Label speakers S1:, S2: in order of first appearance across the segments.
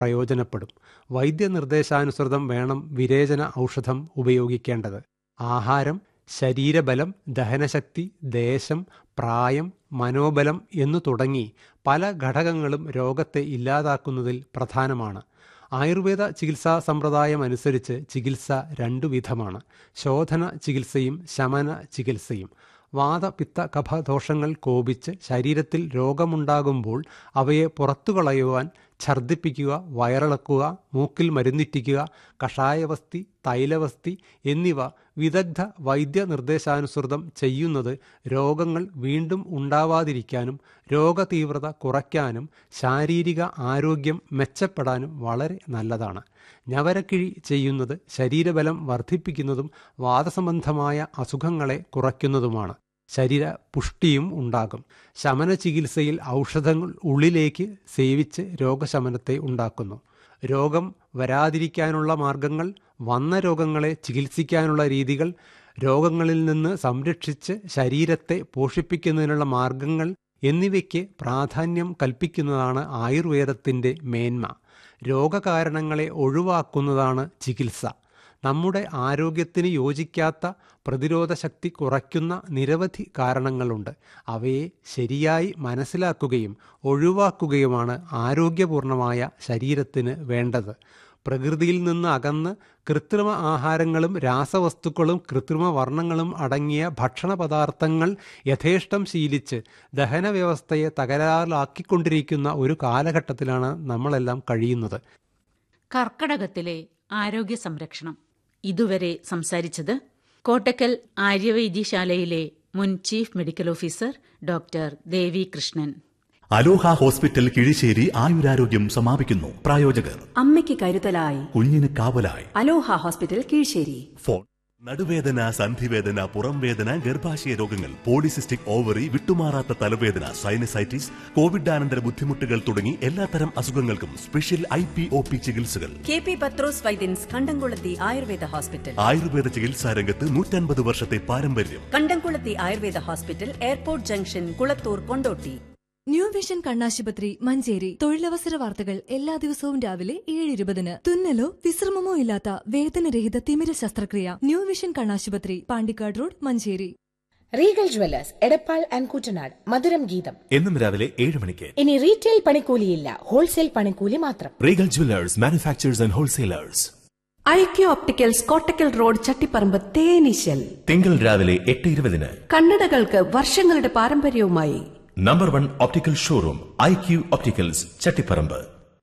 S1: പ്രയോജനപ്പെടും വൈദ്യനിർദ്ദേശാനുസൃതം വേണം വിരേചന ഔഷധം ഉപയോഗിക്കേണ്ടത് ആഹാരം ശരീരബലം ദഹനശക്തി ദേശം പ്രായം മനോബലം എന്നു തുടങ്ങി പല ഘടകങ്ങളും രോഗത്തെ ഇല്ലാതാക്കുന്നതിൽ പ്രധാനമാണ് ആയുർവേദ ചികിത്സാ സമ്പ്രദായം അനുസരിച്ച് ചികിത്സ രണ്ടു വിധമാണ് ശോധന ചികിത്സയും ശമന ചികിത്സയും വാതപിത്ത കഫദോഷങ്ങൾ കോപിച്ച് ശരീരത്തിൽ രോഗമുണ്ടാകുമ്പോൾ അവയെ പുറത്തു കളയുവാൻ ഛർദ്ദിപ്പിക്കുക വയറിളക്കുക മൂക്കിൽ മരുന്നിറ്റിക്കുക കഷായവസ്തി തൈലവസ്തി എന്നിവ വിദഗ്ധ വൈദ്യ നിർദ്ദേശാനുസൃതം ചെയ്യുന്നത് രോഗങ്ങൾ വീണ്ടും ഉണ്ടാവാതിരിക്കാനും രോഗതീവ്രത കുറയ്ക്കാനും ശാരീരിക ആരോഗ്യം മെച്ചപ്പെടാനും വളരെ നല്ലതാണ് ഞവരക്കിഴി ചെയ്യുന്നത് ശരീരബലം വർദ്ധിപ്പിക്കുന്നതും വാദസംബന്ധമായ അസുഖങ്ങളെ കുറയ്ക്കുന്നതുമാണ് ശരീര പുഷ്ടിയും ഉണ്ടാകും ശമന ചികിത്സയിൽ ഔഷധങ്ങൾ ഉള്ളിലേക്ക് സേവിച്ച് രോഗശമനത്തെ ഉണ്ടാക്കുന്നു രോഗം വരാതിരിക്കാനുള്ള മാർഗങ്ങൾ വന്ന രോഗങ്ങളെ ചികിത്സിക്കാനുള്ള രീതികൾ രോഗങ്ങളിൽ നിന്ന് സംരക്ഷിച്ച് ശരീരത്തെ പോഷിപ്പിക്കുന്നതിനുള്ള മാർഗങ്ങൾ എന്നിവയ്ക്ക് പ്രാധാന്യം കൽപ്പിക്കുന്നതാണ് ആയുർവേദത്തിൻ്റെ മേന്മ രോഗകാരണങ്ങളെ ഒഴിവാക്കുന്നതാണ് ചികിത്സ നമ്മുടെ ആരോഗ്യത്തിന് യോജിക്കാത്ത പ്രതിരോധ ശക്തി കുറയ്ക്കുന്ന നിരവധി കാരണങ്ങളുണ്ട് അവയെ ശരിയായി മനസ്സിലാക്കുകയും ഒഴിവാക്കുകയുമാണ് ആരോഗ്യപൂർണമായ ശരീരത്തിന് വേണ്ടത് പ്രകൃതിയിൽ നിന്ന് അകന്ന് കൃത്രിമ ആഹാരങ്ങളും രാസവസ്തുക്കളും കൃത്രിമ വർണ്ണങ്ങളും അടങ്ങിയ ഭക്ഷണ പദാർത്ഥങ്ങൾ യഥേഷ്ടം ശീലിച്ച് ദഹന വ്യവസ്ഥയെ തകരാറിലാക്കിക്കൊണ്ടിരിക്കുന്ന ഒരു കാലഘട്ടത്തിലാണ് നമ്മളെല്ലാം കഴിയുന്നത്
S2: കർക്കടകത്തിലെ ആരോഗ്യ സംരക്ഷണം ഇതുവരെ സംസാരിച്ചത് കോട്ടക്കൽ ആര്യവൈദ്യശാലയിലെ മുൻ chief medical officer doctor Devi Krishnan
S3: Aloha hospital Kizhisseri ആയുരാരോഗ്യം സമാപിക്കുന്നു പ്രായോജകർ
S4: അമ്മയ്ക്ക് കരുതലായി
S3: കുഞ്ഞിന് കാവലായി
S4: അലോഹ ഹോസ്പിറ്റൽ കീഴ്ശേരി
S3: ഫോൺ നടുവേദന സന്ധിവേദന പുറം വേദന ഗർഭാശയ രോഗങ്ങൾ പോളിസിസ്റ്റിക് ഓവറി വിട്ടുമാറാത്ത തലവേദന സൈനസൈറ്റിസ് കോവിഡാനന്തര ബുദ്ധിമുട്ടുകൾ തുടങ്ങി എല്ലാത്തരം അസുഖങ്ങൾക്കും special I P O P ചികിത്സകൾ
S4: K P Pathros Vaidyans Kandamkulathy Ayurveda hospital
S3: Ayurveda ചികിത്സാ രംഗത്ത് നൂറ്റൻപത് വർഷത്തെ പാരമ്പര്യം
S4: Kandamkulathy Ayurveda hospital airport junction Kulathur Kondotty
S5: new vision കണ്ണാശുപത്രി മഞ്ചേരി തൊഴിലവസര വാർത്തകൾ എല്ലാ ദിവസവും രാവിലെ ഏഴ് ഇരുപതിന് തുന്നലോ വിശ്രമമോ ഇല്ലാത്ത വേദനരഹിത തിമിര ശസ്ത്രക്രിയ ന്യൂ വിഷൻ കണ്ണാശുപത്രി Pandikkad road Manjeri
S6: Regal jewellers Edappal and Kuttanad Madhuram Geetham
S7: എന്നും രാവിലെ ഏഴ് മണിക്ക്
S6: ഇനി റീറ്റെയിൽ പണിക്കൂലിയില്ല ഹോൾസെയിൽ പണിക്കൂലി മാത്രം
S7: Regal jewellers manufacturers and wholesalers
S4: IQ opticals Kottakkal road Chattipparamba തേനീശൽ
S7: തിങ്കൾ രാവിലെ എട്ട് ഇരുപതിന്
S4: കണ്ണടകൾക്ക് വർഷങ്ങളുടെ പാരമ്പര്യവുമായി
S7: number one optical showroom I Q opticals Chattipparamba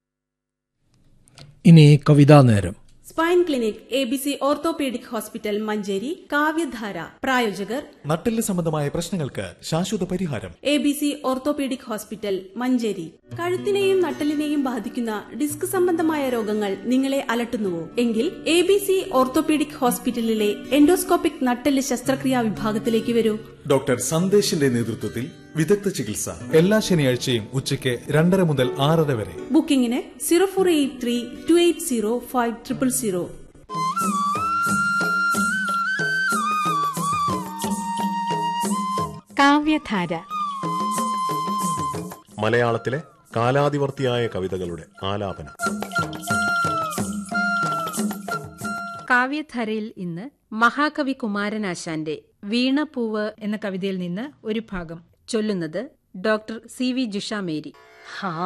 S8: ഇനി Kavitha Neram
S9: spine clinic A B C orthopaedic hospital Manjeri Kavyadhara പ്രായോജകർ
S10: നട്ടെല്ല് സംബന്ധമായ പ്രശ്നങ്ങൾക്ക് ശാശ്വത പരിഹാരം
S9: A B C orthopaedic hospital Manjeri കഴുത്തിനെയും നട്ടലിനെയും ബാധിക്കുന്ന ഡിസ്ക് സംബന്ധമായ രോഗങ്ങൾ നിങ്ങളെ അലട്ടുന്നുവോ എങ്കിൽ എ ബി സി ഓർത്തോപീഡിക് ഹോസ്പിറ്റലിലെ എൻഡോസ്കോപ്പിക് നട്ടെല്ല് ശസ്ത്രക്രിയാ വിഭാഗത്തിലേക്ക് വരൂ
S10: ഡോക്ടർ സന്ദേശിന്റെ നേതൃത്വത്തിൽ വിദഗ്ധ ചികിത്സ എല്ലാ ശനിയാഴ്ചയും ഉച്ചയ്ക്ക് രണ്ടര മുതൽ ആറര വരെ
S9: ബുക്കിംഗിന് zero four eight three two eight zero five triple zero
S2: Kavyadhara
S11: മലയാളത്തിലെ കാലാതിവർത്തിയായ കവിതകളുടെ ആലാപനം
S12: കാവ്യധാരയിൽ ഇന്ന് മഹാകവി കുമാരനാശാന്റെ വീണപൂവ് എന്ന കവിതയിൽ നിന്ന് ഒരു ഭാഗം ചൊല്ലുന്നത് doctor C V Jisha Mary
S13: ഹാ